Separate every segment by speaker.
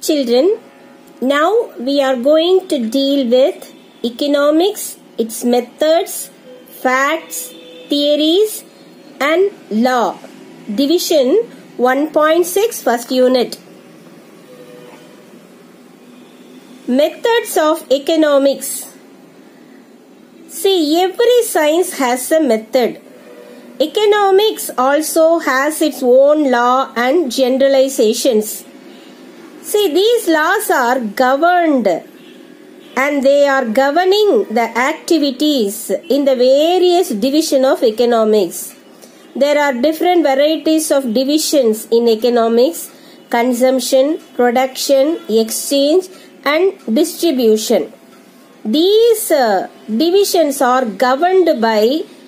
Speaker 1: Children, now we are going to deal with economics, its methods, facts, theories, and law. Division 1.6 first unit. Methods of economics. See, every science has a method. Economics also has its own law and generalizations. See, these laws are governed and they are governing the activities in the various division of economics. There are different varieties of divisions in economics consumption, production, exchange, and distribution. These uh, divisions are governed by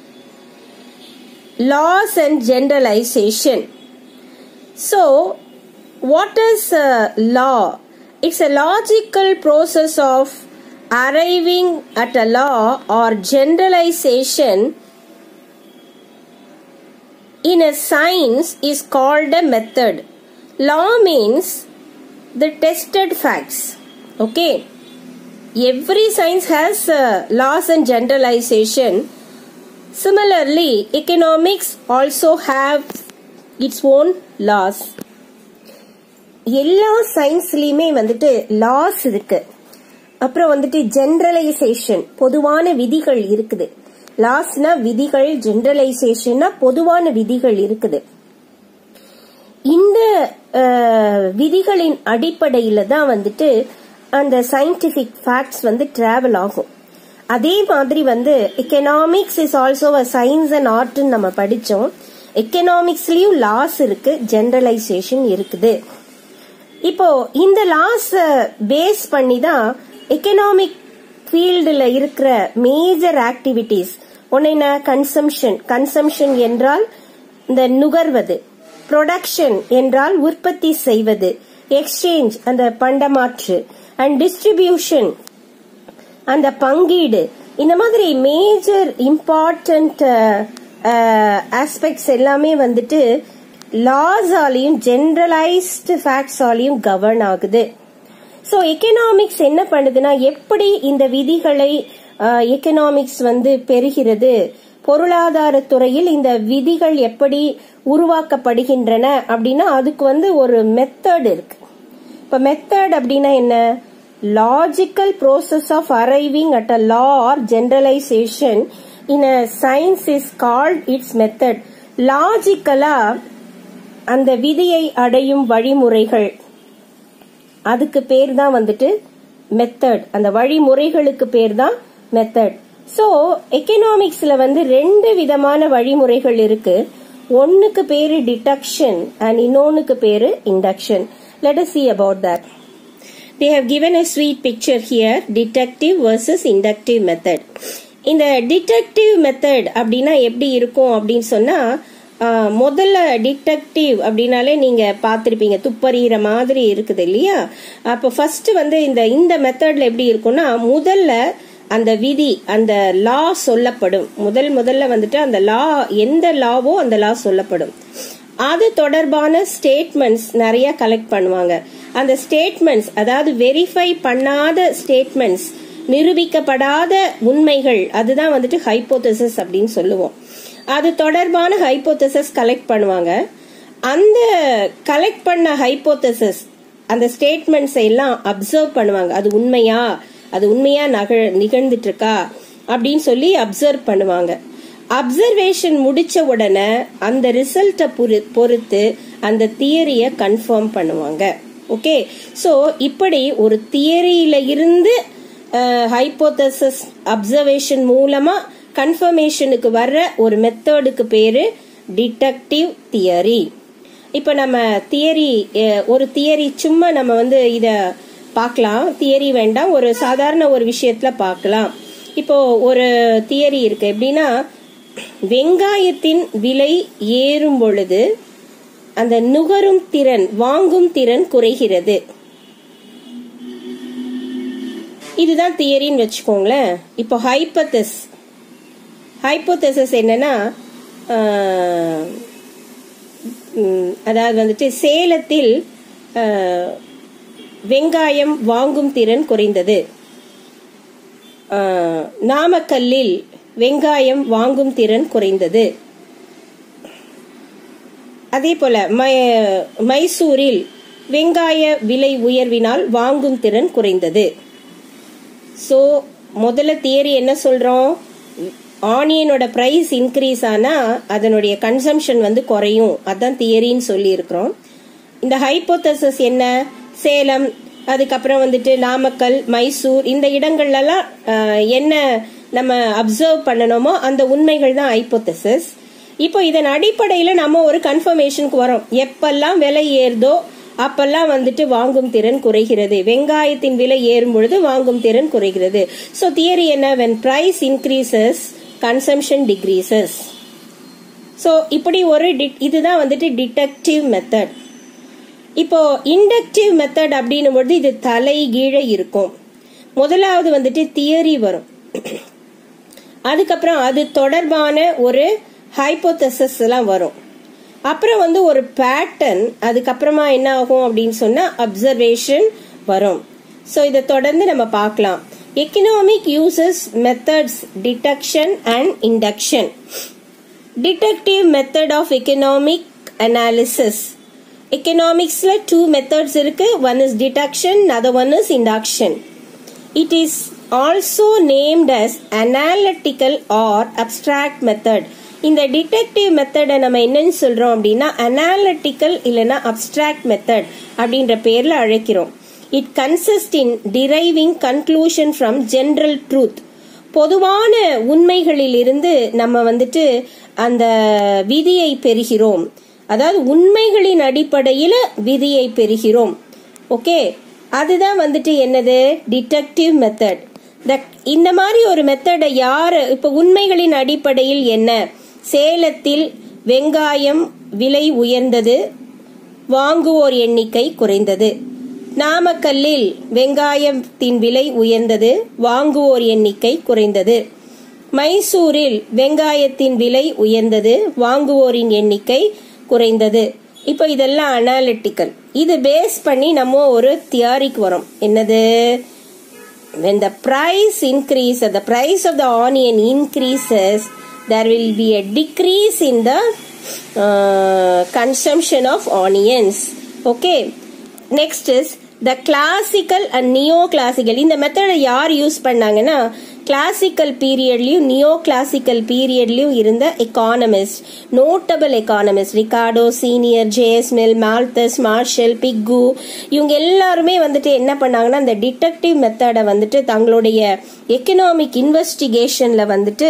Speaker 1: laws and generalization. So, what is a law? It's a logical process of arriving at a law or generalization in a science is called a method. Law means the tested facts. Okay. Every science has uh, laws and generalization. Similarly, economics also have its own laws. எல்லா சயின்ஸ்லயுமே வந்துட்டு loss இருக்கு அப்புறம் வந்துட்டு generalisation பொதுவான விதிகள் இருக்குது லாஸ்னா விதிகள் ஜென்ரலைசேஷன்னா பொதுவான விதிகள் இருக்குது இந்த விதிகளின் அடிப்படையில தான் வந்துட்டு அந்த சயின்டிபிக் ஃபேக்ட்ஸ் வந்து டிராவல் ஆகும் அதே மாதிரி வந்து economics is also a science and ஆர்ட்னு நம்ம படிச்சோம் எக்கனாமிக்ஸ்லயும் லாஸ் இருக்கு ஜென்ரலைசேஷன் இருக்குது இப்போ இந்த லாஸ் பேஸ் பண்ணி தான் எக்கனாமிக் ஃபீல்டில் இருக்கிற மேஜர் ஆக்டிவிட்டிஸ் ஒன்னு கன்சம்ஷன் கன்சம்ஷன் என்றால் இந்த நுகர்வது ப்ரொடக்ஷன் என்றால் உற்பத்தி செய்வது எக்ஸ்சேஞ்ச் அந்த பண்டமாற்று அண்ட் டிஸ்ட்ரிபியூஷன் அந்த பங்கீடு இந்த மாதிரி மேஜர் இம்பார்ட்டன்ட் ஆஸ்பெக்ட்ஸ் எல்லாமே வந்துட்டு லாஸாலையும் ஜென்ரலைஸ்டு ஃபேக்ட்ஸாலையும் கவர்ன் ஆகுது ஸோ எக்கனாமிக்ஸ் என்ன பண்ணுதுன்னா எப்படி இந்த விதிகளை எக்கனாமிக்ஸ் வந்து பெறுகிறது பொருளாதார துறையில் இந்த விதிகள் எப்படி உருவாக்கப்படுகின்றன அப்படின்னா அதுக்கு வந்து ஒரு மெத்தட் இருக்கு இப்ப மெத்தட் அப்படின்னா என்ன logical process of arriving at a law or generalisation in a science is called its method லாஜிக்கலா அந்த விதியை அடையும் வழிமுறைகள் அதுக்கு பேர் தான் வந்துட்டு மெத்தட் அந்த வழிமுறைகளுக்கு பேர் தான் மெத்தட் ஸோ எக்கனாமிக்ஸ்ல வந்து ரெண்டு விதமான வழிமுறைகள் இருக்கு ஒன்னுக்கு பேரு டிடக்ஷன் அண்ட் இன்னொன்னுக்கு பேரு induction let see about that they have given a sweet picture here detective versus inductive method இந்த டிடெக்டிவ் மெத்தட் அப்படின்னா எப்படி இருக்கும் அப்படின்னு சொன்னா முதல்ல டிடெக்டிவ் அப்படின்னாலே நீங்க பார்த்துருப்பீங்க துப்பறிகிற மாதிரி இருக்குது இல்லையா அப்போ ஃபர்ஸ்ட் வந்து இந்த இந்த மெத்தட்ல எப்படி இருக்கும்னா முதல்ல அந்த விதி அந்த லா சொல்லப்படும் முதல் முதல்ல வந்துட்டு அந்த லா எந்த லாவோ அந்த லா சொல்லப்படும் அது தொடர்பான ஸ்டேட்மெண்ட்ஸ் நிறைய கலெக்ட் பண்ணுவாங்க அந்த ஸ்டேட்மெண்ட்ஸ் அதாவது வெரிஃபை பண்ணாத ஸ்டேட்மெண்ட்ஸ் நிரூபிக்கப்படாத உண்மைகள் அதுதான் வந்துட்டு ஹைப்போதசிஸ் அப்படின்னு சொல்லுவோம் அது தொடர்பான ஹைப்போதசிஸ் கலெக்ட் பண்ணுவாங்க அந்த கலெக்ட் பண்ண ஹைப்போதசிஸ் அந்த ஸ்டேட்மெண்ட்ஸ் எல்லாம் அப்சர்வ் பண்ணுவாங்க அது உண்மையா அது உண்மையா நகழ் நிகழ்ந்துட்டு இருக்கா அப்படின்னு சொல்லி அப்சர்வ் பண்ணுவாங்க அப்சர்வேஷன் முடிச்ச உடனே அந்த ரிசல்ட்டை பொறுத்து அந்த தியரிய கன்ஃபார்ம் பண்ணுவாங்க ஓகே ஸோ இப்படி ஒரு தியரியில இருந்து ஹைப்போதசிஸ் அப்சர்வேஷன் மூலமா கன்ஃபர்மேஷனுக்கு வர்ற ஒரு மெத்தடுக்கு பேரு டிடக்டிவ் தியரி இப்போ நம்ம தியரி ஒரு தியரி சும்மா நம்ம வந்து இத பார்க்கலாம் தியரி வேண்டாம் ஒரு சாதாரண ஒரு விஷயத்துல பார்க்கலாம் இப்போ ஒரு தியரி இருக்கு எப்படின்னா வெங்காயத்தின் விலை ஏறும் பொழுது அந்த நுகரும் திறன் வாங்கும் திறன் குறைகிறது இதுதான் தியரின்னு வச்சுக்கோங்களேன் இப்போ ஹைப்பத்தஸ் ஹைப்போதசிஸ் என்னன்னா அதாவது வந்துட்டு சேலத்தில் வெங்காயம் வாங்கும் திறன் குறைந்தது ஆஹ், நாமக்கல்லில் வெங்காயம் வாங்கும் திறன் குறைந்தது அதே போல மை- மைசூரில் வெங்காய விலை உயர்வினால் வாங்கும் திறன் குறைந்தது சோ முதல்ல தியரி என்ன சொல்றோம் ஆனியனோட பிரைஸ் இன்க்ரீஸ் ஆனா அதனுடைய கன்சம்ஷன் வந்து குறையும் அதான் தியரின்னு சொல்லி இருக்கிறோம் இந்த ஹைப்போதசிஸ் என்ன சேலம் அதுக்கப்புறம் வந்துட்டு நாமக்கல் மைசூர் இந்த இடங்கள்லாம் ஆஹ், என்ன நம்ம அப்சர்வ் பண்ணணுமோ அந்த உண்மைகள் தான் ஹைப்போதசிஸ் இப்போ இதன் அடிப்படையில நம்ம ஒரு கன்ஃபர்மேஷனுக்கு வரோம் எப்பெல்லாம் விலை ஏறுதோ அப்பெல்லாம் வந்துட்டு வாங்கும் திறன் குறைகிறது வெங்காயத்தின் விலை ஏறும் பொழுது வாங்கும் திறன் குறைகிறது சோ தியரி என்ன when price increases consumption decreases so இப்படி ஒரு di- இதுதான் வந்துட்டு டிடெக்டிவ் மெத்தட் இப்போ இண்டக்டிவ் மெத்தட் அப்படின்னும் பொழுது இது தலைகீழ இருக்கும் முதலாவது வந்துட்டு தியரி வரும் அதுக்கப்புறம் அது தொடர்பான ஒரு ஹைப்போதசிஸ் எல்லாம் வரும் அப்புறம் வந்து ஒரு பேட்டர்ன் அதுக்கப்புறமா என்ன ஆகும் அப்படின்னு சொன்னா அப்சர்வேஷன் வரும் சோ இதை தொடர்ந்து நம்ம பார்க்கலாம் economic uses methods deduction and induction detective method of economic analysis எக்கனாமிக்ஸ்ல டூ மெத்தட்ஸ் இருக்கு one is deduction other one is induction It is also named as analytical or abstract method. இந்த detective மெத்தடை நம்ம என்னன்னு சொல்றோம் அப்படின்னா அனாலிட்டிக்கல் இல்லைன்னா abstract method அப்படின்ற பேர்ல அழைக்கிறோம் it consist in driving conclusion from general truth பொதுவான உண்மைகளிலிருந்து நம்ம வந்துட்டு அந்த விதியை பெறுகிறோம் அதாவது உண்மைகளின் அடிப்படையில விதியை பெறுகிறோம் ஓகே அதுதான் வந்துட்டு என்னது டிடெக்டிவ் மெத்தட் இந்த மாதிரி ஒரு மெத்தடை யாரு இப்ப உண்மைகளின் அடிப்படையில் என்ன சேலத்தில் வெங்காயம் விலை உயர்ந்தது வாங்குவோர் எண்ணிக்கை குறைந்தது நாமக்கல்லில் வெங்காயத்தின் விலை உயர்ந்தது வாங்குவோர் எண்ணிக்கை குறைந்தது மைசூரில் வெங்காயத்தின் விலை உயர்ந்தது வாங்குவோரின் எண்ணிக்கை குறைந்தது இப்போ இதெல்லாம் அனாலிட்டிக்கல் இது பேஸ் பண்ணி நம்ம ஒரு தியாரிக்கு வரோம் என்னது when the price increase the price of the onion increases there will be a decrease in the uh, consumption of onions okay next is the classical and neoclassical இந்த மெத்தடை யார் யூஸ் பண்ணாங்கன்னா கிளாசிக்கல் பீரியட்லயும் நியோ கிளாசிக்கல் பீரியட்லயும் இருந்த economist notable economist Ricardo senior J S Mill Malthus Marshall Pigou இவங்க எல்லாருமே வந்துட்டு என்ன பண்ணாங்கன்னா இந்த டிடெக்டிவ் மெத்தடை வந்துட்டு தங்களுடைய எக்கனாமிக் இன்வெஸ்டிகேஷன்ல வந்துட்டு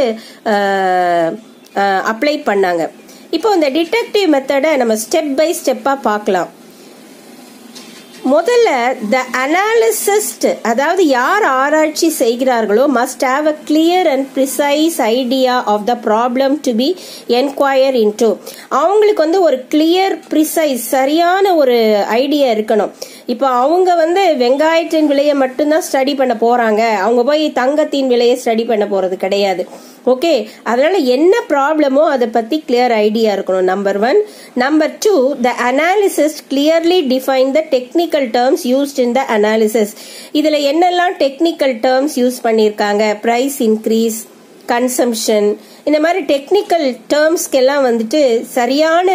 Speaker 1: அப்ளை பண்ணாங்க இப்போ இந்த டிடெக்டிவ் மெத்தடை நம்ம ஸ்டெப் பை ஸ்டெப்பா பார்க்கலாம் முதல்ல த அனாலிசிஸ்ட் அதாவது யார் ஆராய்ச்சி செய்கிறார்களோ must have a clear and precise idea of the problem to be enquire into அவங்களுக்கு வந்து ஒரு கிளியர் ப்ரிசைஸ் சரியான ஒரு ஐடியா இருக்கணும் இப்போ அவங்க வந்து வெங்காயத்தின் விலையை மட்டும்தான் ஸ்டடி பண்ண போறாங்க அவங்க போய் தங்கத்தின் விலையை ஸ்டடி பண்ண போறது கிடையாது ஓகே அதனால என்ன ப்ராப்ளமோ அதை பத்தி கிளியர் ஐடியா இருக்கணும் number one number two the analysis clearly define the technical terms used in the analysis இதுல என்னெல்லாம் டெக்னிக்கல் டேர்ம்ஸ் யூஸ் பண்ணிருக்காங்க பிரைஸ் இன்க்ரீஸ் கன்சம்ஷன் இந்த மாதிரி டெக்னிக்கல் டேர்ம்ஸ்க்கெல்லாம் வந்துட்டு சரியான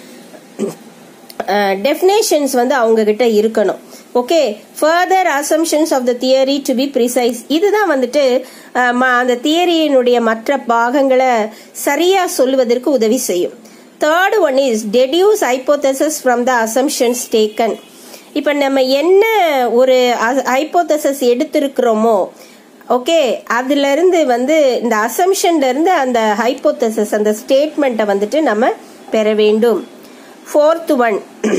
Speaker 1: டெஃபினேஷன்ஸ் வந்து அவங்க கிட்ட இருக்கணும் okay further assumptions of the theory to be precise இதுதான் வந்துட்டு அந்த தியரியினுடைய மற்ற பாகங்களை சரியா சொல்லுவதற்கு உதவி செய்யும் third one is deduce hypothesis from the assumptions taken இப்போ நம்ம என்ன ஒரு ஹைப்போதசிஸ் எடுத்திருக்கிறோமோ ஓகே அதுல இருந்து வந்து இந்த அசம்ஷன்ல இருந்து அந்த ஹைப்போதசிஸ் அந்த ஸ்டேட்மெண்ட்டை வந்துட்டு நம்ம பெற வேண்டும் fourth one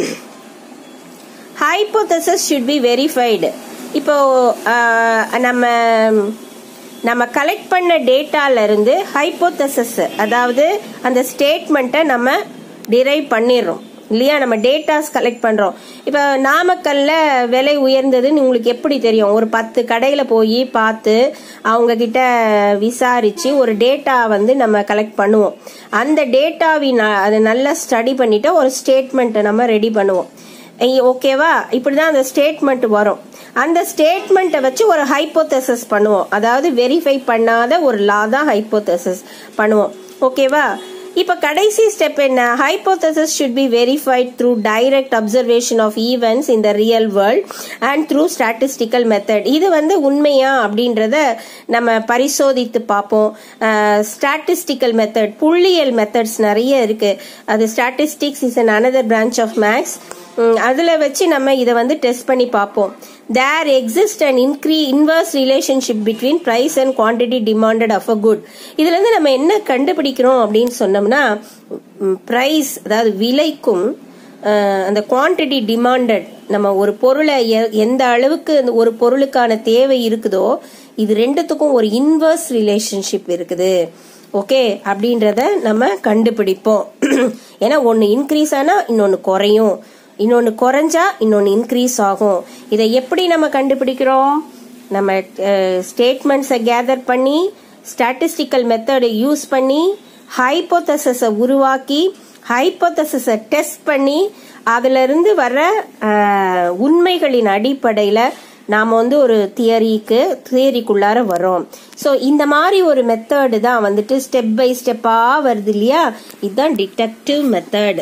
Speaker 1: hypothesis should be verified இப்போ நம்ம நம்ம கலெக்ட் பண்ண டேட்டால இருந்து ஹைப்போதசிஸ் அதாவது அந்த ஸ்டேட்மெண்ட்டை நம்ம டிரைவ் பண்ணிடுறோம் இல்லையா நம்ம டேட்டாஸ் கலெக்ட் பண்றோம் இப்போ நாமக்கல்ல விலை உயர்ந்ததுன்னு உங்களுக்கு எப்படி தெரியும் ஒரு பத்து கடையில போய் பார்த்து அவங்க கிட்ட விசாரிச்சு ஒரு டேட்டா வந்து நம்ம கலெக்ட் பண்ணுவோம் அந்த டேட்டாவின் அதை நல்லா ஸ்டடி பண்ணிட்டு ஒரு ஸ்டேட்மெண்ட்டை நம்ம ரெடி பண்ணுவோம் ஓகேவா இப்படிதான் அந்த ஸ்டேட்மெண்ட் வரும் அந்த ஸ்டேட்மெண்ட்டை வச்சு ஒரு ஹைப்போதசிஸ் பண்ணுவோம் அதாவது வெரிஃபை பண்ணாத ஒரு லா தான் ஹைப்போதசிஸ் பண்ணுவோம் ஓகேவா இப்ப கடைசி ஸ்டெப் என்ன hypothesis should be verified through direct observation of events in the real world and through statistical method இது வந்து உண்மையா அப்படின்றத நம்ம பரிசோதித்து பார்ப்போம் ஸ்டாட்டிஸ்டிக்கல் மெத்தட் புள்ளியல் மெத்தட்ஸ் நிறைய இருக்கு அது statistics is an another branch of maths அதுல வச்சு நம்ம இதை வந்து டெஸ்ட் பண்ணி பார்ப்போம் தேர் எக்ஸிஸ்ட் அண்ட் இன்க்ரீ inverse relationship between price and quantity demanded of a good இதுல இருந்து நம்ம என்ன கண்டுபிடிக்கிறோம் அப்படின்னு சொன்னோம்னா பிரைஸ் அதாவது விலைக்கும் அந்த குவான்டிட்டி டிமாண்டட் நம்ம ஒரு பொருளை எந்த அளவுக்கு ஒரு பொருளுக்கான தேவை இருக்குதோ இது ரெண்டுத்துக்கும் ஒரு இன்வர்ஸ் ரிலேஷன்ஷிப் இருக்குது ஓகே அப்படின்றத நம்ம கண்டுபிடிப்போம் ஏன்னா ஒன்னு இன்க்ரீஸ் ஆனா இன்னொன்னு குறையும் இன்னொன்னு குறைஞ்சா இன்னொன்னு இன்க்ரீஸ் ஆகும் இதை எப்படி நம்ம கண்டுபிடிக்கிறோம் நம்ம ஸ்டேட்மெண்ட்ஸை கேதர் பண்ணி ஸ்டாட்டிஸ்டிக்கல் மெத்தடை யூஸ் பண்ணி ஹைப்போதசஸை உருவாக்கி ஹைப்போதசஸை டெஸ்ட் பண்ணி அதுல இருந்து வர உண்மைகளின் அடிப்படையில நாம வந்து ஒரு தியரிக்கு தியரிக்குள்ளார வரோம் ஸோ இந்த மாதிரி ஒரு மெத்தடு தான் வந்துட்டு ஸ்டெப் பை ஸ்டெப்பா வருது இல்லையா இதுதான் detective method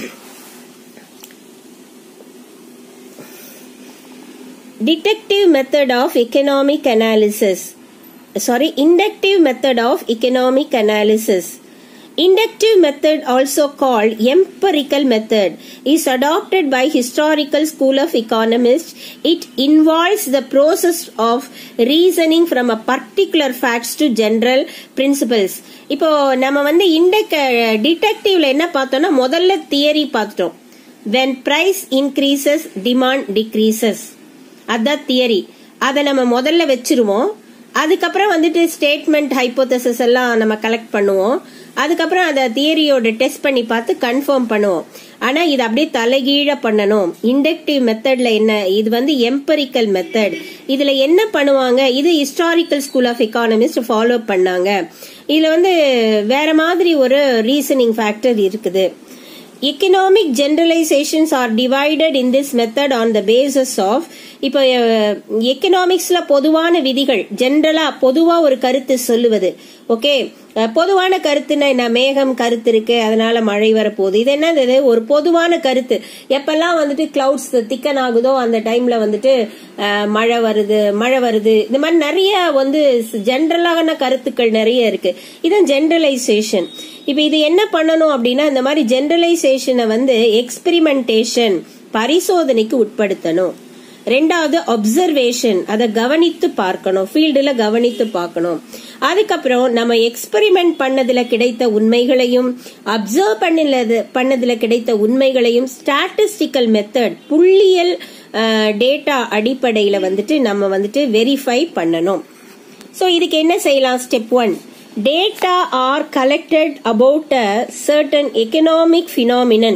Speaker 1: detective method of economic analysis sorry inductive method of economic analysis inductive method also called empirical method is adopted by historical school of economists it involves the process of reasoning from a particular facts to general principles இப்போ நம்ம வந்து இண்டக் டிடெக்டிவ்ல என்ன பார்த்தோம்னா முதல்ல theory பார்த்துட்டோம் when price increases demand decreases அதான் theory அதை நம்ம முதல்ல வச்சிருவோம் அதுக்கப்புறம் வந்துட்டு ஸ்டேட்மெண்ட் ஹைப்போதசிஸ் எல்லாம் நம்ம கலெக்ட் பண்ணுவோம் அதுக்கப்புறம் அதை தியரியோட டெஸ்ட் பண்ணி பார்த்து கன்ஃபார்ம் பண்ணுவோம் ஆனா இது அப்படியே தலைகீழ பண்ணணும் இண்டக்டிவ் மெத்தட்ல என்ன இது வந்து எம்பரிக்கல் மெத்தட் இதுல என்ன பண்ணுவாங்க இது historical school of economist follow பண்ணாங்க இதுல வந்து வேற மாதிரி ஒரு ரீசனிங் ஃபேக்டர் இருக்குது economic generalizations are divided in this method on the basis of இப்போ எக்கனாமிக்ஸ்ல பொதுவான விதிகள் ஜென்ரலா பொதுவா ஒரு கருத்து சொல்லுவது ஓகே பொதுவான கருத்துன்னா என்ன மேகம் கருத்து இருக்கு அதனால மழை வரப்போகுது இது என்னது ஒரு பொதுவான கருத்து எப்பெல்லாம் வந்துட்டு கிளவுட்ஸ் திக்கன் ஆகுதோ அந்த டைம்ல வந்துட்டு மழை வருது மழை வருது இந்த மாதிரி நிறைய வந்து ஜென்ரலான கருத்துக்கள் நிறைய இருக்கு இதுதான் ஜென்ரலைசேஷன் இப்ப இது என்ன பண்ணணும் அப்படின்னா இந்த மாதிரி ஜென்ரலைசேஷனை வந்து எக்ஸ்பெரிமெண்டேஷன் பரிசோதனைக்கு உட்படுத்தணும் ரெண்டாவது அப்சர்வேஷன் அதை கவனித்து பார்க்கணும் ஃபீல்டுல கவனித்து பார்க்கணும் அதுக்கப்புறம் நம்ம எக்ஸ்பெரிமெண்ட் பண்ணதுல கிடைத்த உண்மைகளையும் அப்சர்வ் பண்ணது பண்ணதுல கிடைத்த உண்மைகளையும் ஸ்டாட்டிஸ்டிக்கல் மெத்தட் புள்ளியல் டேட்டா அடிப்படையில வந்துட்டு நம்ம வந்துட்டு வெரிஃபை பண்ணணும் ஸோ இதுக்கு என்ன செய்யலாம் step one data are collected about a certain economic phenomenon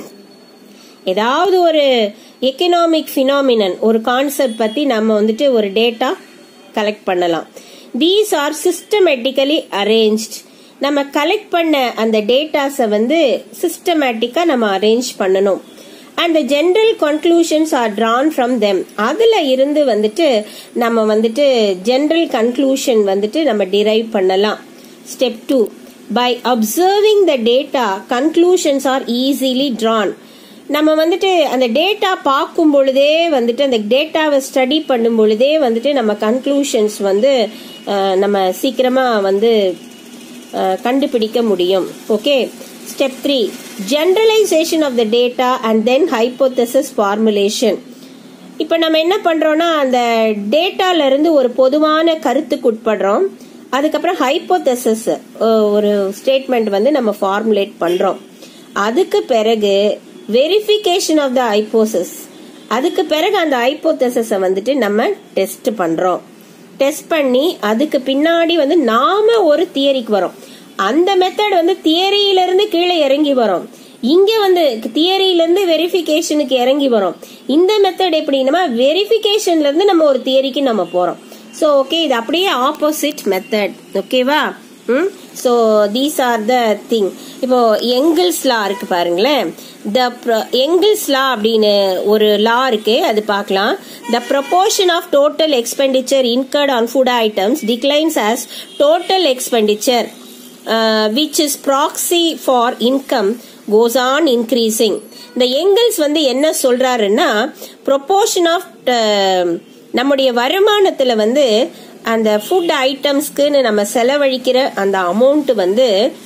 Speaker 1: ஏதாவது ஒரு எக்கனாமிக் பினாமினன் ஒரு கான்செப்ட் பத்தி நம்ம வந்துட்டு ஒரு டேட்டா கலெக்ட் பண்ணலாம் தீஸ் ஆர் சிஸ்டமேட்டிக்கலி அரேஞ்ச்ட் நம்ம கலெக்ட் பண்ண அந்த டேட்டாஸை வந்து சிஸ்டமேட்டிக்கா நம்ம அரேஞ்ச் பண்ணணும் and general conclusions are drawn from them அதுல இருந்து வந்துட்டு நம்ம வந்துட்டு ஜென்ரல் கன்க்ளூஷன் வந்துட்டு நம்ம டிரைவ் பண்ணலாம் step two by observing the data conclusions are easily drawn நம்ம வந்துட்டு அந்த டேட்டா பார்க்கும் பொழுதே வந்துட்டு அந்த டேட்டாவை ஸ்டடி பண்ணும் பொழுதே வந்துட்டு நம்ம கன்க்ளூஷன்ஸ் வந்து நம்ம சீக்கிரமா வந்து கண்டுபிடிக்க முடியும் okay step three generalization of the data and then hypothesis formulation இப்போ நம்ம என்ன பண்றோம்னா அந்த டேட்டால இருந்து ஒரு பொதுவான கருத்துக்கு உட்படுறோம் அதுக்கப்புறம் ஹைப்போதசிஸ் ஒரு ஸ்டேட்மெண்ட் வந்து நம்ம ஃபார்முலேட் பண்றோம் அதுக்கு பிறகு வெரிஃபிகேஷன் ஆஃப் த ஐப்போசஸ் அதுக்கு பிறகு அந்த ஐப்போதசிஸை வந்துட்டு நம்ம டெஸ்ட் பண்றோம் டெஸ்ட் பண்ணி அதுக்கு பின்னாடி வந்து நாம ஒரு தியரிக்கு வரோம் அந்த மெத்தட் வந்து தியரியில இருந்து கீழே இறங்கி வரோம் இங்க வந்து தியரியில இருந்து வெரிஃபிகேஷனுக்கு இறங்கி வரோம் இந்த மெத்தட் எப்படின்னா வெரிஃபிகேஷன்ல இருந்து நம்ம ஒரு தியரிக்கு நம்ம போறோம் ஸோ ஓகே இது அப்படியே ஆப்போசிட் மெத்தட் ஓகேவா so these are the thing இப்போ எங்கிள்ஸ் லா இருக்கு பாருங்களேன் த எங்கிள்ஸ் லா அப்படின்னு ஒரு லா இருக்கு அது பார்க்கலாம் the proportion of total expenditure incurred on food items declines as total expenditure which is proxy for income goes on increasing இந்த எங்கிள்ஸ் வந்து என்ன சொல்றாருன்னா ப்ரொபோர்ஷன் ஆஃப் நம்முடைய வருமானத்துல வந்து அந்த ஃபுட் ஐட்டம்ஸ்க்குன்னு நம்ம செலவழிக்கிற அந்த அமௌண்ட் வந்து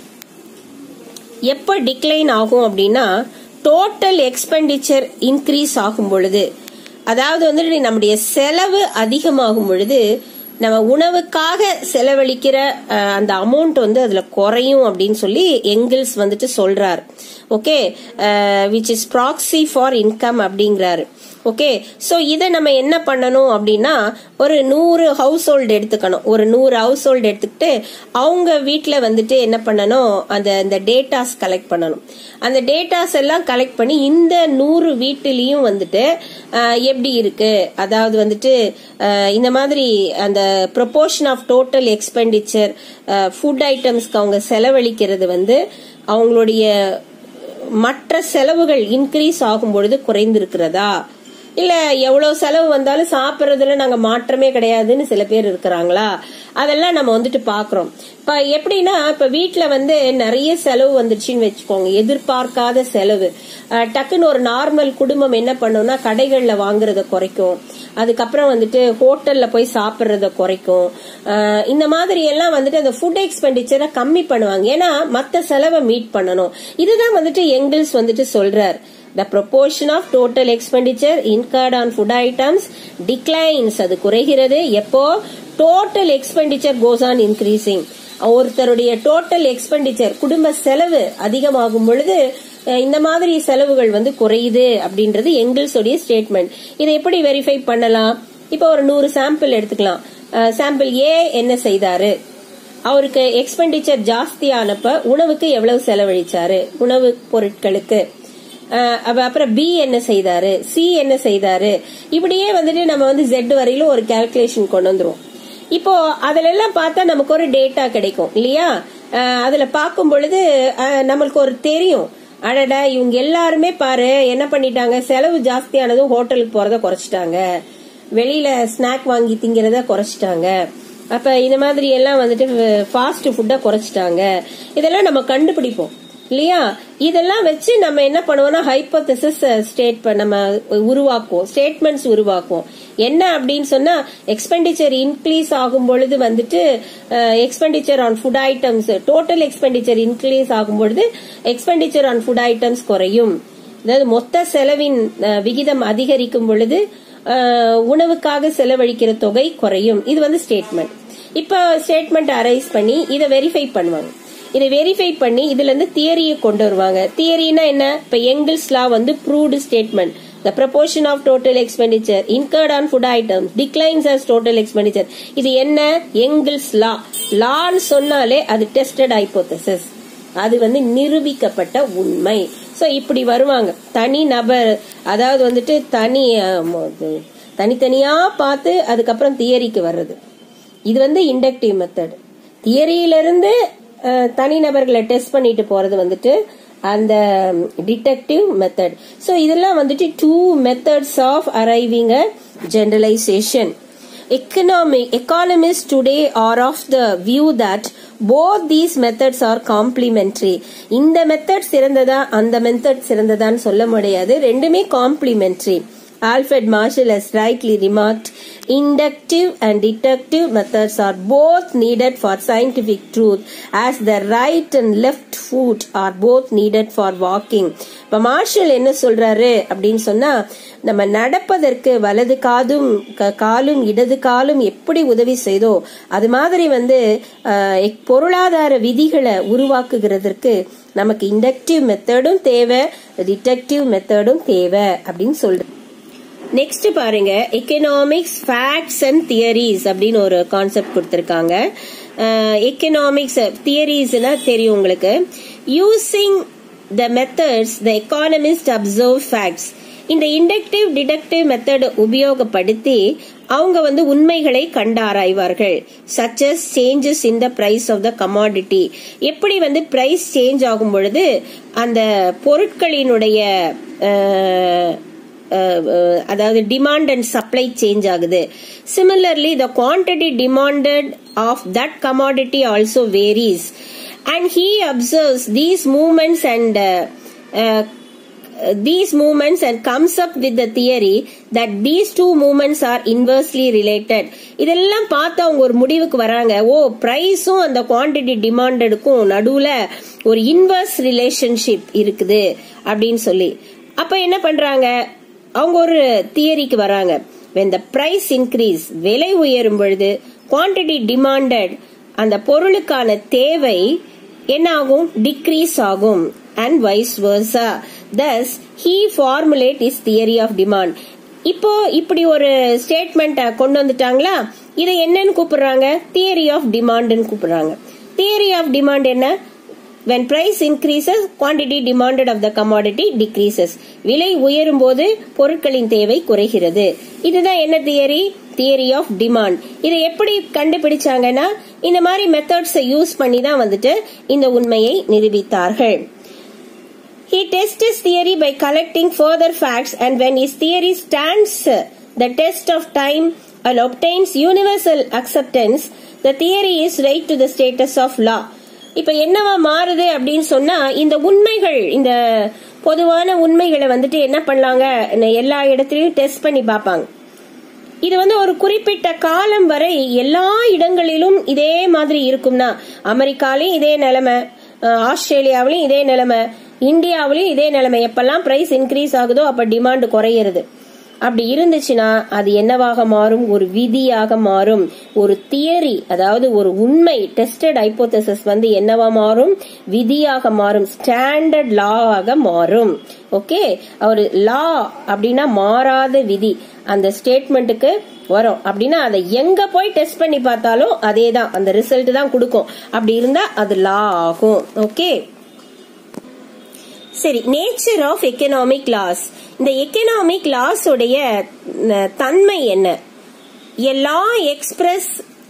Speaker 1: எப்ப டிக்ளைன் ஆகும் அப்படின்னா டோட்டல் எக்ஸ்பெண்டிச்சர் இன்க்ரீஸ் ஆகும் பொழுது அதாவது வந்துட்டு நம்முடைய செலவு அதிகமாகும் பொழுது நம்ம உணவுக்காக செலவழிக்கிற அந்த அமௌண்ட் வந்து அதுல குறையும் அப்படின்னு சொல்லி எங்கிள்ஸ் வந்துட்டு சொல்றார் okay which is proxy for income அப்படிங்கிறாரு ஓகே ஸோ இதை நம்ம என்ன பண்ணணும் அப்படின்னா ஒரு நூறு ஹவுஸ் ஹோல்டு எடுத்துக்கணும் ஒரு நூறு ஹவுஸ் ஹோல்டு எடுத்துக்கிட்டு அவங்க வீட்டில் வந்துட்டு என்ன பண்ணணும் அந்த இந்த டேட்டாஸ் கலெக்ட் பண்ணணும் அந்த டேட்டாஸ் எல்லாம் கலெக்ட் பண்ணி இந்த நூறு வீட்டிலையும் வந்துட்டு எப்படி இருக்கு அதாவது வந்துட்டு இந்த மாதிரி அந்த proportion of total expenditure food ஐட்டம்ஸ்க்கு அவங்க செலவழிக்கிறது வந்து அவங்களுடைய மற்ற செலவுகள் இன்க்ரீஸ் ஆகும் பொழுது குறைந்திருக்கிறதா இல்ல எவ்வளவு செலவு வந்தாலும் சாப்பிட்றதுல நாங்க மாற்றமே கிடையாதுன்னு சில பேர் இருக்கிறாங்களா அதெல்லாம் நம்ம வந்துட்டு பாக்குறோம் இப்ப எப்படின்னா இப்ப வீட்டுல வந்து நிறைய செலவு வந்துருச்சுன்னு வச்சுக்கோங்க எதிர்பார்க்காத செலவு டக்குன்னு ஒரு நார்மல் குடும்பம் என்ன பண்ணும்னா கடைகள்ல வாங்குறத குறைக்கும் அதுக்கப்புறம் வந்துட்டு ஹோட்டல்ல போய் சாப்பிட்றத குறைக்கும் இந்த மாதிரி எல்லாம் வந்துட்டு அந்த ஃபுட் எக்ஸ்பெண்டிச்சரை கம்மி பண்ணுவாங்க ஏன்னா மத்த செலவை மீட் பண்ணணும் இதுதான் வந்துட்டு எங்கிள்ஸ் வந்துட்டு சொல்றார் The proportion of total expenditure incurred on food items declines அது குறைகிறது எப்போ total expenditure goes on increasing ஒருத்தருடைய டோட்டல் எக்ஸ்பெண்டிச்சர் குடும்ப செலவு அதிகமாகும் பொழுது இந்த மாதிரி செலவுகள் வந்து குறையுது அப்படின்றது எங்கிள்ஸோடைய ஸ்டேட்மெண்ட் இதை எப்படி வெரிஃபை பண்ணலாம் இப்போ ஒரு நூறு சாம்பிள் எடுத்துக்கலாம் சாம்பிள் ஏ என்ன செய்தாரு அவருக்கு எக்ஸ்பெண்டிச்சர் ஜாஸ்தியானப்ப உணவுக்கு எவ்வளவு செலவழிச்சாரு உணவு பொருட்களுக்கு அப்புறம் பி என்ன செய்தாரு சி என்ன செய்தாரு இப்படியே வந்துட்டு நம்ம வந்து ஜெட் வரையிலும் ஒரு கால்குலேஷன் கொண்டு வந்துரும் இப்போ அதுல எல்லாம் பார்த்தா நமக்கு ஒரு டேட்டா கிடைக்கும் இல்லையா அதுல பார்க்கும் பொழுது நம்மளுக்கு ஒரு தெரியும் அடடா இவங்க எல்லாருமே பாரு என்ன பண்ணிட்டாங்க செலவு ஜாஸ்தியானதும் ஹோட்டலுக்கு போறத குறைச்சிட்டாங்க வெளியில ஸ்நாக் வாங்கி திங்கிறத குறைச்சிட்டாங்க அப்ப இந்த மாதிரி எல்லாம் வந்துட்டு ஃபாஸ்ட் ஃபுட்டை குறைச்சிட்டாங்க இதெல்லாம் நம்ம கண்டுபிடிப்போம் இல்லையா இதெல்லாம் வச்சு நம்ம என்ன பண்ணுவோம்னா ஹைப்போதசிஸ் ஸ்டேட் நம்ம உருவாக்குவோம் ஸ்டேட்மெண்ட்ஸ் உருவாக்குவோம் என்ன அப்படின்னு சொன்னா எக்ஸ்பெண்டிச்சர் இன்க்ரீஸ் ஆகும் பொழுது வந்துட்டு expenditure on food items total expenditure increase ஆகும் பொழுது எக்ஸ்பெண்டிச்சர் ஆன் ஃபுட் ஐட்டம்ஸ் குறையும் அதாவது மொத்த செலவின் விகிதம் அதிகரிக்கும் பொழுது உணவுக்காக செலவழிக்கிற தொகை குறையும் இது வந்து ஸ்டேட்மெண்ட் இப்ப ஸ்டேட்மெண்ட் அரைஸ் பண்ணி இதை வெரிஃபை பண்ணுவாங்க இதை வெரிஃபை பண்ணி இதுல இருந்து தியரியை கொண்டு வருவாங்க தியரினா என்ன இப்ப எங்கிள்ஸ் லா வந்து proved statement The proportion of total expenditure incurred on food items declines as total expenditure. இது என்ன எங்கிள்ஸ் லா லான்னு சொன்னாலே அது டெஸ்டட் ஹைபோதசிஸ் அது வந்து நிரூபிக்கப்பட்ட உண்மை சோ இப்படி வருவாங்க தனி நபர் அதாவது வந்துட்டு தனி தனித்தனியா பார்த்து அதுக்கப்புறம் தியரிக்கு வர்றது இது வந்து இண்டக்டிவ் மெத்தட் தியரியிலிருந்து தனிநபர்களை டெஸ்ட் பண்ணிட்டு போறது வந்துட்டு அந்த டிடெக்டிவ் மெத்தட் ஸோ இதெல்லாம் வந்துட்டு two methods of arriving a generalization economic economists today are of the view that both these methods are complementary இந்த மெத்தட் சிறந்ததா அந்த மெத்தட் சிறந்ததான்னு சொல்ல முடியாது ரெண்டுமே complementary Alfred Marshall has rightly remarked inductive and deductive methods are both needed for scientific truth as the right and left foot are both needed for walking இப்ப Marshall என்ன சொல்றாரு அப்படின்னு சொன்னா நம்ம நடப்பதற்கு வலது காதும் காலும் இடது காலும் எப்படி உதவி செய்தோ அது மாதிரி வந்து பொருளாதார விதிகளை உருவாக்குகிறதற்கு நமக்கு இண்டக்டிவ் மெத்தடும் தேவை டிடெக்டிவ் மெத்தடும் தேவை அப்படின்னு சொல்ற நெக்ஸ்ட் பாருங்க எக்கனாமிக்ஸ் ஃபேக்ட்ஸ் அண்ட் தியரிஸ் அப்படின்னு ஒரு கான்செப்ட் கொடுத்துருக்காங்க எக்கனாமிக்ஸ் தியரிஸ்னா தெரியும் உங்களுக்கு using the methods the economist observe facts இந்த இண்டக்டிவ் டிடக்டிவ் மெத்தட் உபயோகப்படுத்தி அவங்க வந்து உண்மைகளை கண்டாராய்வார்கள் சச்சஸ் changes in the price of the commodity எப்படி வந்து பிரைஸ் சேஞ்ச் ஆகும் பொழுது அந்த பொருட்களினுடைய அதாவது டிமாண்ட் அண்ட் சப்ளை சேஞ்ச் ஆகுது similarly the quantity demanded of that commodity also varies and he observes these movements and uh, uh, these movements and comes up with the theory that these two movements are inversely related இதெல்லாம் பார்த்து அவங்க ஒரு முடிவுக்கு வராங்க ஓ பிரைஸும் அந்த quantity டிமாண்டடுக்கும் நடுவுல ஒரு inverse relationship இருக்குது அப்படின்னு சொல்லி அப்ப என்ன பண்றாங்க அவங்க ஒரு தியரிக்கு வராங்க when the price increase விலை உயரும் பொழுது குவான்டிட்டி டிமாண்டட் அந்த பொருளுக்கான தேவை என்ன ஆகும் டிக்ரீஸ் ஆகும் and vice versa thus he formulate his theory of demand இப்போ இப்படி ஒரு ஸ்டேட்மெண்ட் கொண்டு வந்துட்டாங்களா இதை என்னன்னு கூப்பிடுறாங்க தியரி ஆஃப் டிமாண்ட்னு கூப்பிடுறாங்க தியரி ஆஃப் டிமாண்ட் என்ன when price increases quantity demanded of the commodity decreases விலை உயரும் போது பொருட்களின் தேவை குறைகிறது இதுதான் என்ன தியரி தியரி ஆஃப் டிமாண்ட் இதை எப்படி கண்டுபிடிச்சாங்கன்னா இந்த மாதிரி மெத்தட்ஸ் யூஸ் பண்ணி தான் வந்துட்டு இந்த உண்மையை நிரூபித்தார்கள் He tests his theory by collecting further facts and when his theory stands the test of time and obtains universal acceptance, the theory is right to the status of law. இப்ப என்னவா மாறுது அப்படின்னு சொன்னா இந்த உண்மைகள் இந்த பொதுவான உண்மைகளை வந்துட்டு என்ன பண்ணலாங்க எல்லா இடத்துலயும் டெஸ்ட் பண்ணி பார்ப்பாங்க இது வந்து ஒரு குறிப்பிட்ட காலம் வரை எல்லா இடங்களிலும் இதே மாதிரி இருக்கும்னா அமெரிக்காலையும் இதே நிலைமை ஆஸ்திரேலியாவிலையும் இதே நிலைமை இந்தியாவிலையும் இதே நிலைமை எப்பெல்லாம் பிரைஸ் இன்க்ரீஸ் ஆகுதோ அப்ப டிமாண்ட் குறையிறது அப்படி இருந்துச்சுன்னா அது என்னவாக மாறும் ஒரு விதியாக மாறும் ஒரு தியரி அதாவது ஒரு உண்மை டெஸ்டட் ஹைப்போதசிஸ் வந்து என்னவா மாறும் விதியாக மாறும் ஸ்டாண்டர்ட் லாவாக மாறும் ஓகே ஒரு லா அப்படின்னா மாறாத விதி அந்த ஸ்டேட்மெண்ட்டுக்கு வரும் அப்படின்னா அதை எங்க போய் டெஸ்ட் பண்ணி பார்த்தாலும் அதே தான் அந்த ரிசல்ட் தான் கொடுக்கும் அப்படி இருந்தா அது லா ஆகும் ஓகே சரி நேச்சர் ஆஃப் எக்கனாமிக் லாஸ் இந்த எக்கனாமிக் லாஸ் உடைய தன்மை என்ன a law express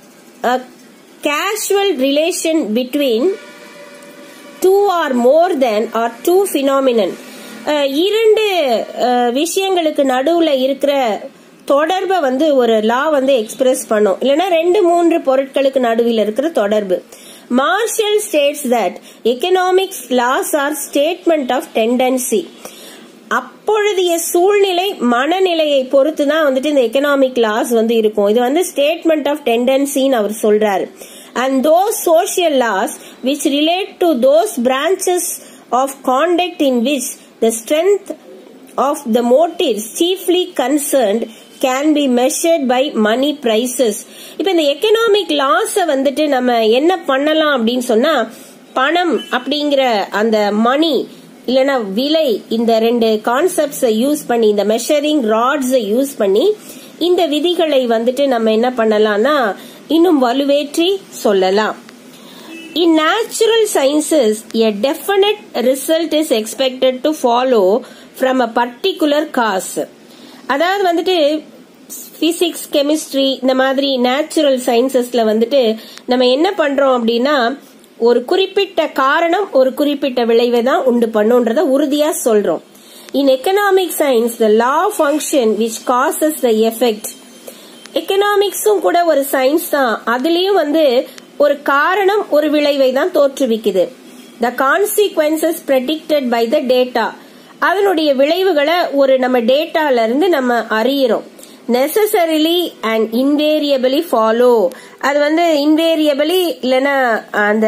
Speaker 1: causal relation between two or more than or two phenomenon இரண்டு விஷயங்களுக்கு நடுவுல இருக்கிற தொடர்பை வந்து ஒரு லா வந்து எக்ஸ்பிரஸ் பண்ணும் இல்லைன்னா ரெண்டு மூன்று பொருட்களுக்கு நடுவில் இருக்கிற தொடர்பு Marshall states that economics laws are statement of tendency அப்பொழுதைய சூழ்நிலை மனநிலையை பொறுத்து தான் வந்துட்டு இந்த எக்கனாமிக் லாஸ் வந்து இருக்கும் இது வந்து ஸ்டேட்மெண்ட் ஆஃப் டெண்டன்சின்னு அவர் சொல்றாரு and those social laws which relate to those branches of conduct in which the strength of the motives chiefly concerned can be measured by money prices இப்ப இந்த எக்கனாமிக் லாஸ வந்துட்டு நம்ம என்ன பண்ணலாம் அப்படின்னு சொன்னா பணம் அப்படிங்கிற அந்த மணி இல்லனா விலை இந்த ரெண்டு கான்செப்ட்ஸை யூஸ் பண்ணி இந்த மெஷரிங் ராட்ஸை யூஸ் பண்ணி இந்த விதிகளை வந்துட்டு நம்ம என்ன பண்ணலாம்னா இன்னும் வலுவேற்றி சொல்லலாம் In natural sciences, a definite result is expected to follow from a particular cause. அதாவது வந்துட்டு பிசிக்ஸ் கெமிஸ்ட்ரி இந்த மாதிரி நேச்சுரல் சயின்சஸ்ல வந்துட்டு நம்ம என்ன பண்றோம் அப்படின்னா ஒரு குறிப்பிட்ட காரணம் ஒரு குறிப்பிட்ட விளைவை தான் உண்டு பண்ணுன்றத உறுதியா சொல்றோம் in economic science the law function which causes the effect எக்கனாமிக்ஸும் கூட ஒரு சயின்ஸ் தான் அதுலயும் வந்து ஒரு காரணம் ஒரு விளைவை தான் தோற்றுவிக்குது the consequences predicted by the data அதனுடைய விளைவுகளை ஒரு நம்ம டேட்டால இருந்து நம்ம அறியிறோம் நெசசரிலி அண்ட் இன்வேரியபிளி ஃபாலோ அது வந்து இன்வேரியபிளி இல்லைன்னா அந்த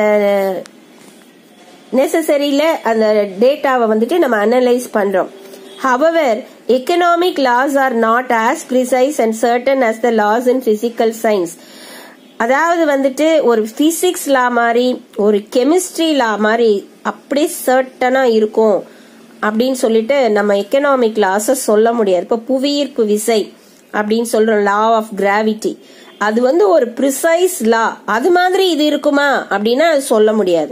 Speaker 1: நெசசரியில அந்த டேட்டாவை வந்துட்டு நம்ம அனலைஸ் பண்றோம் however economic laws are not as precise and certain as the laws in physical science அதாவது வந்துட்டு ஒரு பிசிக்ஸ் லா மாதிரி ஒரு கெமிஸ்ட்ரி லா மாதிரி அப்படி சர்டனா இருக்கும் அப்படின்னு சொல்லிட்டு நம்ம எக்கனாமிக் லாஸ சொல்ல முடியாது இப்ப புவியீர்ப்பு விசை அப்படின்னு சொல்றோம் லா ஆஃப் கிராவிட்டி அது வந்து ஒரு ப்ரிசைஸ் லா அது மாதிரி இது இருக்குமா அப்படின்னா அது சொல்ல முடியாது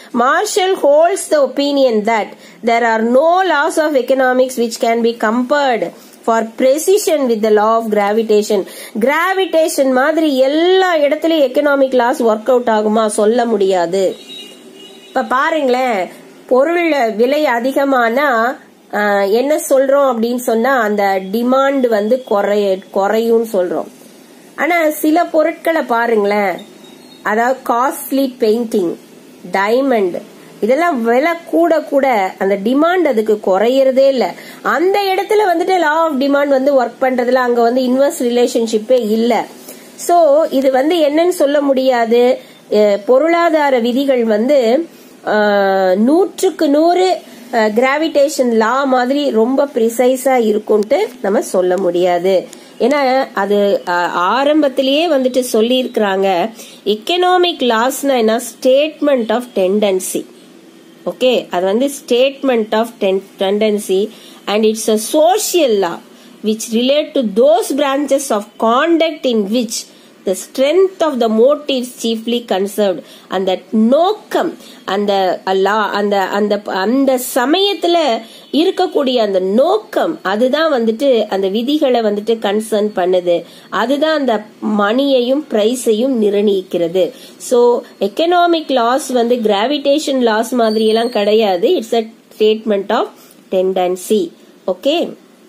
Speaker 1: Marshall holds the opinion that there are no laws of economics which can be compared for precision with the law of gravitation. Gravitation மாதிரி எல்லா இடத்துலயும் எக்கனாமிக் லாஸ் ஒர்க் அவுட் ஆகுமா சொல்ல முடியாது இப்ப பாருங்களேன் பொருள் விலை அதிகமானா ஆஹ், என்ன சொல்றோம் அப்படின்னு சொன்னா அந்த டிமாண்ட் வந்து குறைய குறையும் சொல்றோம் ஆனா சில பொருட்களை பாருங்களேன் அதாவது காஸ்ட்லி பெயிண்டிங் டைமண்ட் இதெல்லாம் விலை கூட கூட அந்த டிமாண்ட் அதுக்கு குறையறதே இல்ல அந்த இடத்துல வந்துட்டு லா ஆஃப் டிமாண்ட் வந்து ஒர்க் பண்றதுல அங்க வந்து இன்வெஸ்ட் ரிலேஷன்ஷிப்பே இல்ல சோ இது வந்து என்னன்னு சொல்ல முடியாது அஹ், பொருளாதார விதிகள் வந்து அஹ், நூற்றுக்கு நூறு கிராவிடேஷன் லா மாதிரி ரொம்ப ப்ரிசைஸா இருக்கும்ட்டு நம்ம சொல்ல முடியாது ஏன்னா அது அஹ், ஆரம்பத்திலேயே வந்துட்டு சொல்லியிருக்கிறாங்க எக்கனாமிக் லாஸ்னா என்ன ஸ்டேட்மெண்ட் ஆஃப் டெண்டன்சி ஓகே அது வந்து statement of tendency and it's a social law which relate to those branches of conduct in which the strength of the motives chiefly conserved அந்த நோக்கம் அந்த அல்லா அந்த அந்த அந்த சமயத்துல இருக்கக்கூடிய அந்த நோக்கம் அதுதான் வந்துட்டு அந்த விதிகளை வந்துட்டு கன்சர்ன் பண்ணுது அதுதான் அந்த மணியையும் பிரைஸையும் நிர்ணயிக்கிறது சோ எக்கனாமிக் லாஸ் வந்து கிராவிடேஷன் லாஸ் மாதிரி எல்லாம் கிடையாது it's a statement of tendency okay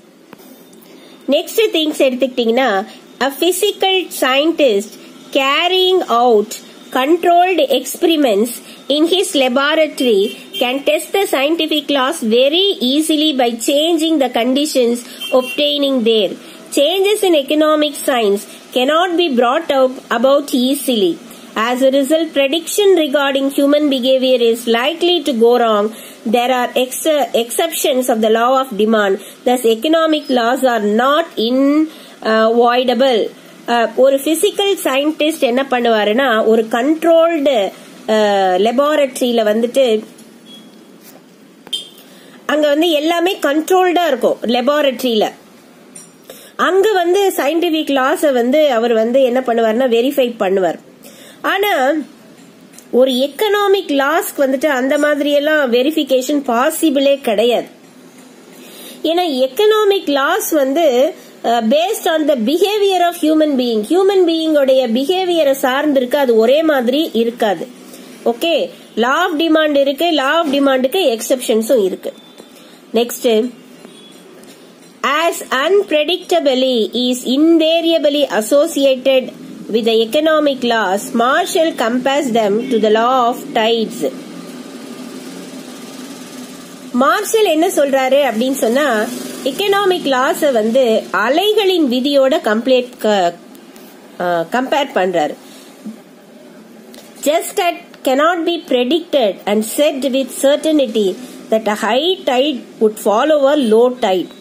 Speaker 1: next things எடுத்துக்கிட்டீங்கன்னா a physical scientist carrying out controlled experiments in his laboratory can test the scientific laws very easily by changing the conditions obtaining there. Changes in economic science cannot be brought up about easily. As a result, prediction regarding human behavior is likely to go wrong. There are ex- exceptions of the law of demand. Thus, economic laws are not unavoidable. Ah, ஒரு physical scientist என்ன பண்ணுவாருன்னா ஒரு controlled லெபார்டரியில வந்துட்டு அங்க வந்து எல்லாமே கண்ட்ரோல்டா இருக்கும் லெபார்டரியில அங்க வந்து சயின்டிபிக் லாஸ வந்து அவர் வந்து என்ன பண்ணுவார்னா வெரிஃபை பண்ணுவார் ஆனா ஒரு எக்கனாமிக் லாஸ்க்கு வந்துட்டு அந்த மாதிரி எல்லாம் வெரிஃபிகேஷன் பாசிபிளே கிடையாது ஏன்னா எக்கனாமிக் லாஸ் வந்து based on the behaviour of human being human பீயிங்கோடைய பிஹேவியரை சார்ந்து இருக்கு அது ஒரே மாதிரி இருக்காது ஓகே லா ஆஃப் டிமாண்ட் இருக்கு லா ஆஃப் டிமாண்டுக்கு எக்ஸெப்ஷன்ஸும் இருக்கு next as unpredictably is invariably associated with the economic laws, Marshall compares them to the law of tides. Marshall என்ன சொல்றாரு அப்படின்னு சொன்னா எக்கனாமிக் லாஸ வந்து அலைகளின் விதியோட கம்ப்ளீட் கம்பேர் பண்றாரு just that cannot be predicted and said with certainty that a high tide would follow a low tide.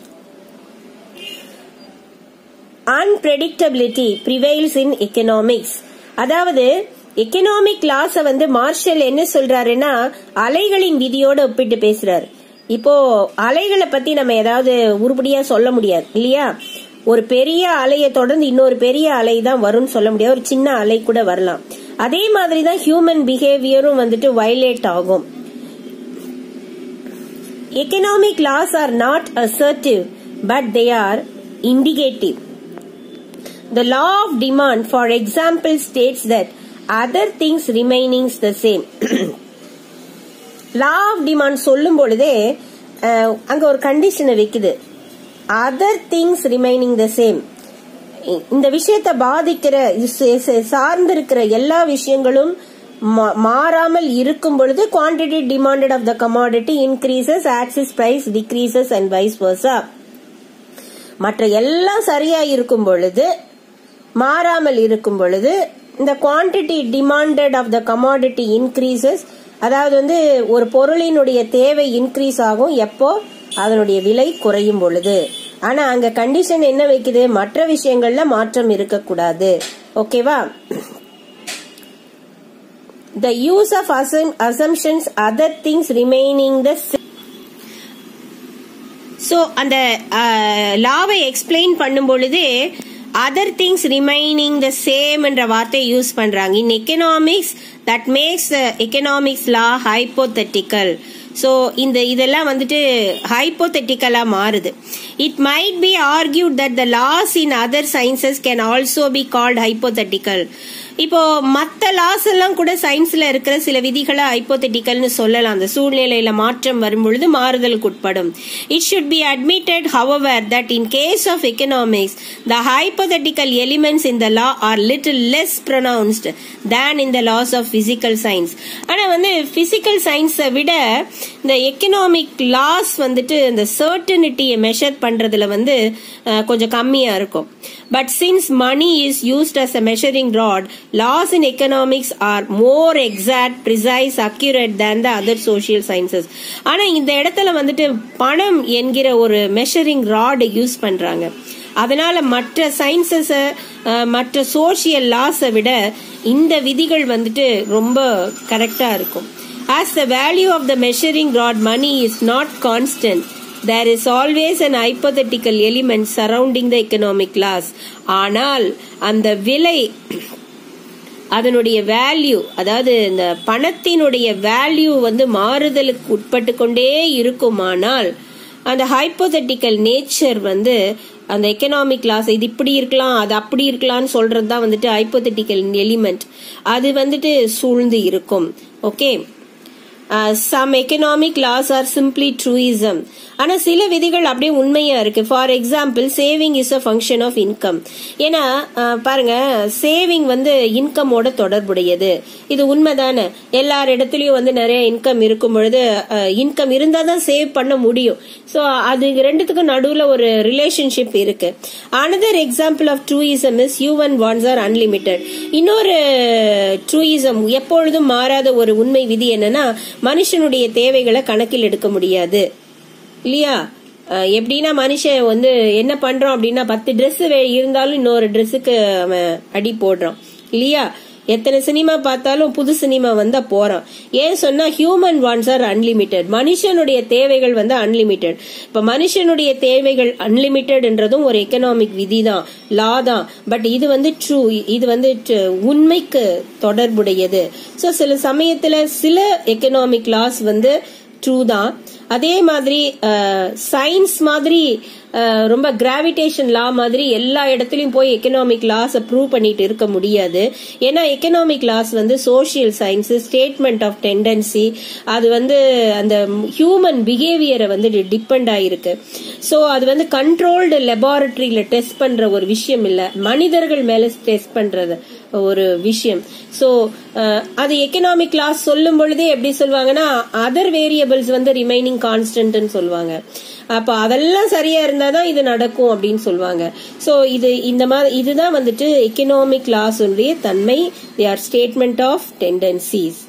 Speaker 1: Unpredictability prevails in economics. அதாவது எக்கனாமிக் லாஸ வந்து மார்ஷல் என்ன சொல்றாருன்னா அலைகளின் விதியோட ஒப்பிட்டு பேசுறாரு இப்போ அலைகளை பத்தி நம்ம ஏதாவது உருப்படியா சொல்ல முடியாது இல்லையா ஒரு பெரிய அலையை தொடர்ந்து இன்னொரு பெரிய அலை தான் வரும்னு சொல்ல முடியாது ஒரு சின்ன அலை கூட வரலாம் அதே மாதிரி தான் ஹியூமன் பிஹேவியரும் வந்துட்டு வயலேட் ஆகும் economic laws are not assertive but they are indicative The law of demand, for example, states that other things remaining the same. law of demand சொல்லும் பொழுதே அஹ், அங்க ஒரு கண்டிஷனை வைக்குது other things remaining the same இந்த விஷயத்தை பாதிக்கிற இது சே- சே- சார்ந்திருக்கிற எல்லா விஷயங்களும் மா- மாறாமல் இருக்கும் பொழுது quantity demanded of the commodity increases ஆக்சிஸ் price decreases and vice versa மற்ற எல்லாம் சரியா இருக்கும் பொழுது மாறாமல் இருக்கும் பொழுது இந்த quantity demanded of the commodity increases அதாவது வந்து ஒரு பொருளினுடைய தேவை இன்க்ரீஸ் ஆகும் எப்போ அதனுடைய விலை குறையும் பொழுது ஆனா அங்க கண்டிஷன் என்ன வைக்குது மற்ற விஷயங்கள்ல மாற்றம் இருக்கக்கூடாது ஓகேவா the use of assum- assumptions other things remaining the same ஸோ அந்த லாவை எக்ஸ்பிளைன் பண்ணும் பொழுது other things remaining the same என்ற வார்த்தை யூஸ் பண்றாங்க in economics that makes economics law hypothetical so இந்த இதெல்லாம் வந்துட்டு ஹைப்போதெட்டிக்கலா மாறுது it might be argued that the laws in other sciences can also be called hypothetical இப்போ மற்ற லாஸ் எல்லாம் கூட சயின்ஸ்ல இருக்கிற சில விதிகளை ஹைப்போதெட்டிக்கல்னு சொல்லலாம் அந்த சூழ்நிலையில மாற்றம் வரும்பொழுது மாறுதலுக்கு உட்படும் it should be admitted however that in case of economics the hypothetical elements in the law are little less pronounced than in the laws of physical science ஆனா வந்து பிசிக்கல் சயின்ஸை விட இந்த எக்கனாமிக் லாஸ் வந்துட்டு இந்த சர்டனிட்டியை மெஷர் பண்றதுல வந்து கொஞ்சம் கம்மியா இருக்கும் but since money is used as a measuring rod laws in economics are more exact, precise, accurate than the other social sciences. ஆனா இந்த இடத்துல வந்துட்டு பணம் என்கிற ஒரு மெஷரிங் ராட் யூஸ் பண்றாங்க அதனால மற்ற சயின்சஸ மற்ற சோசியல் லாஸை விட இந்த விதிகள் வந்துட்டு ரொம்ப கரெக்டா இருக்கும் as the value of the measuring rod money is not constant there is always an hypothetical element surrounding the economic laws ஆனால் அந்த விலை அதனுடைய வேல்யூ அதாவது இந்த பணத்தினுடைய வேல்யூ வந்து மாறுதலுக்கு உட்பட்டு கொண்டே இருக்குமானால் அந்த ஹைப்போதட்டிக்கல் நேச்சர் வந்து அந்த எக்கனாமிக் லாஸ் இது இப்படி இருக்கலாம் அது அப்படி இருக்கலாம்னு சொல்றது தான் வந்துட்டு ஹைப்போதட்டிக்கல் எலிமெண்ட் அது வந்துட்டு சூழ்ந்து இருக்கும் okay some economic laws are simply truism ஆனா சில விதிகள் அப்படியே உண்மையா இருக்கு for example saving is a function of income ஏன்னா பாருங்க சேவிங் வந்து இன்கமோட தொடர்புடையது இது உண்மைதானே எல்லார் இடத்துலயும் வந்து நிறைய இன்கம் இருக்கும் பொழுது இன்கம் இருந்தா தான் சேவ் பண்ண முடியும் ஸோ அது ரெண்டுத்துக்கும் நடுவில் ஒரு ரிலேஷன்ஷிப் இருக்கு another example of truism is human wants are unlimited இன்னொரு ட்ரூயிசம் எப்பொழுதும் மாறாத ஒரு உண்மை விதி என்னன்னா மனுஷனுடைய தேவைகளை கணக்கில் எடுக்க முடியாது இல்லையா எப்படின்னா மனுஷன் வந்து என்ன பண்றான் அப்படின்னா பத்து ட்ரெஸ் இருந்தாலும் இன்னொரு ட்ரெஸ்ஸுக்கு அவன் அடி போடுறான் இல்லையா எத்தனை சினிமா பார்த்தாலும் புது சினிமா வந்தா போறான் ஏன் சொன்னா ஹியூமன் வான்ஸ் ஆர் அன்லிமிட்டெட் மனுஷனுடைய தேவைகள் வந்து அன்லிமிட்டெட் இப்ப மனுஷனுடைய தேவைகள் அன்லிமிட்டெட்ன்றதும் ஒரு எக்கனாமிக் விதி தான் லா தான் பட் இது வந்து ட்ரூ இது வந்து உண்மைக்கு தொடர்புடையது ஸோ சில சமயத்துல சில எக்கனாமிக் லாஸ் வந்து ட்ரூ தான் அதே மாதிரி சயின்ஸ் மாதிரி ரொம்ப கிராவிடேஷன் லா மாதிரி எல்லா இடத்துலயும் போய் எக்கனாமிக் லாஸ் ப்ரூவ் பண்ணிட்டு இருக்க முடியாது ஏன்னா எக்கனாமிக் லாஸ் வந்து social science statement of tendency அது வந்து அந்த ஹியூமன் பிஹேவியரை வந்து டிபெண்ட் ஆயிருக்கு ஸோ அது வந்து கண்ட்ரோல்டு லெபார்டரியில டெஸ்ட் பண்ற ஒரு விஷயம் இல்ல மனிதர்கள் மேல டெஸ்ட் பண்றது ஒரு விஷயம் ஸோ அது எக்கனாமிக் கிளாஸ் சொல்லும் பொழுதே எப்படி சொல்லுவாங்கன்னா அதர் வேரியபிள்ஸ் வந்து ரிமைனிங் கான்ஸ்டன்ட்னு சொல்லுவாங்க அப்ப அதெல்லாம் சரியா இருந்தாதான் இது நடக்கும் அப்படின்னு சொல்லுவாங்க சோ இது இந்த மாதிரி இதுதான் வந்துட்டு எக்கனாமிக் லாஸ் உடைய தன்மை they are statement of tendencies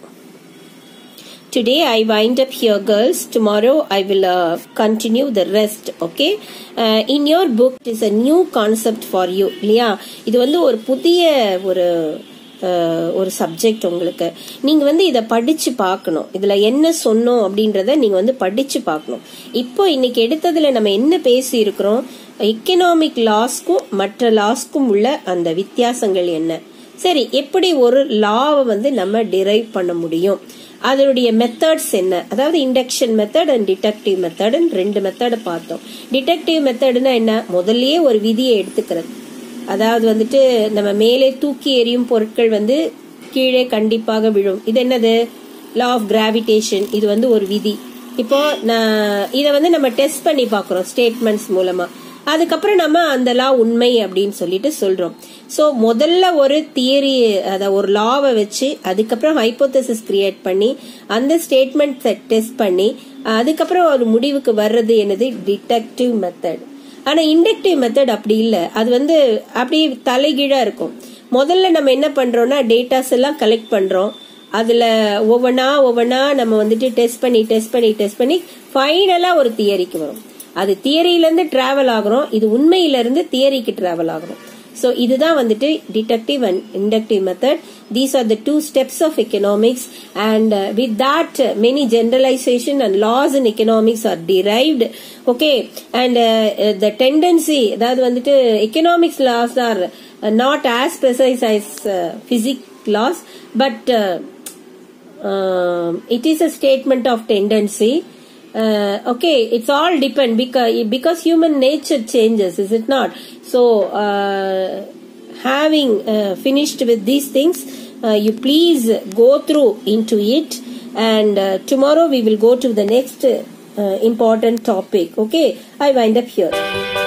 Speaker 1: Today I wind up here, girls. Tomorrow I will uh, continue the rest. Okay. Uh, in your book, it is a new concept for you. இல்லையா இது வந்து ஒரு புதிய ஒரு ஒரு subject உங்களுக்கு நீங்க வந்து இதை படிச்சு பார்க்கணும் இதுல என்ன சொன்னோம் அப்படின்றத நீங்க வந்து படிச்சு பார்க்கணும் இப்போ இன்னைக்கு எடுத்ததுல நம்ம என்ன பேசி இருக்கிறோம் எக்கனாமிக் லாஸ்க்கும் மற்ற லாஸ்க்கும் உள்ள அந்த வித்தியாசங்கள் என்ன சரி எப்படி ஒரு லாவை வந்து நம்ம டிரைவ் பண்ண முடியும் அதனுடைய மெத்தட்ஸ் என்ன அதாவது இண்டக்ஷன் மெத்தட் அண்ட் டிடெக்டிவ் மெத்தட்னு ரெண்டு மெத்தடை பார்த்தோம் டிடெக்டிவ் மெத்தட்னா என்ன முதல்லயே ஒரு விதியை எடுத்துக்கிறது அதாவது வந்துட்டு நம்ம மேலே தூக்கி எறியும் பொருட்கள் வந்து கீழே கண்டிப்பாக விழும் இது என்னது லா ஆஃப் கிராவிடேஷன் இது வந்து ஒரு விதி இப்போ நான் இதை வந்து நம்ம டெஸ்ட் பண்ணி பார்க்குறோம் ஸ்டேட்மெண்ட்ஸ் மூலமா அதுக்கப்புறம் நம்ம அந்த லா உண்மை அப்படின்னு சொல்லிட்டு சொல்றோம் ஸோ முதல்ல ஒரு தியரி அத ஒரு லாவை வச்சு அதுக்கப்புறம் ஹைப்போதசிஸ் கிரியேட் பண்ணி அந்த ஸ்டேட்மெண்ட் டெஸ்ட் பண்ணி அதுக்கப்புறம் ஒரு முடிவுக்கு வர்றது என்னது டிடெக்டிவ் மெத்தட் ஆனா இண்டக்டிவ் மெத்தட் அப்படி இல்லை அது வந்து அப்படியே தலைகீழா இருக்கும் முதல்ல நம்ம என்ன பண்றோம்னா டேட்டாஸ் எல்லாம் கலெக்ட் பண்றோம் அதுல ஒவ்வொன்னா ஒவ்வொன்னா நம்ம வந்துட்டு டெஸ்ட் பண்ணி டெஸ்ட் பண்ணி டெஸ்ட் பண்ணி ஃபைனலா ஒரு தியரிக்கு வரும் அது தியரியில இருந்து டிராவல் ஆகுறோம் இது உண்மையில இருந்து தியரிக்கு டிராவல் ஆகுறோம் ஸோ இதுதான் வந்துட்டு deductive and inductive method these are the two steps of economics and with that many generalization and laws in economics are derived okay and the tendency அதாவது வந்துட்டு economics laws are not as precise as physic laws but it is a statement of tendency uh, okay it's all depend because because human nature changes is it not so uh, having uh, finished with these things uh, you please go through into it and uh, tomorrow we will go to the next uh, important topic okay i wind up here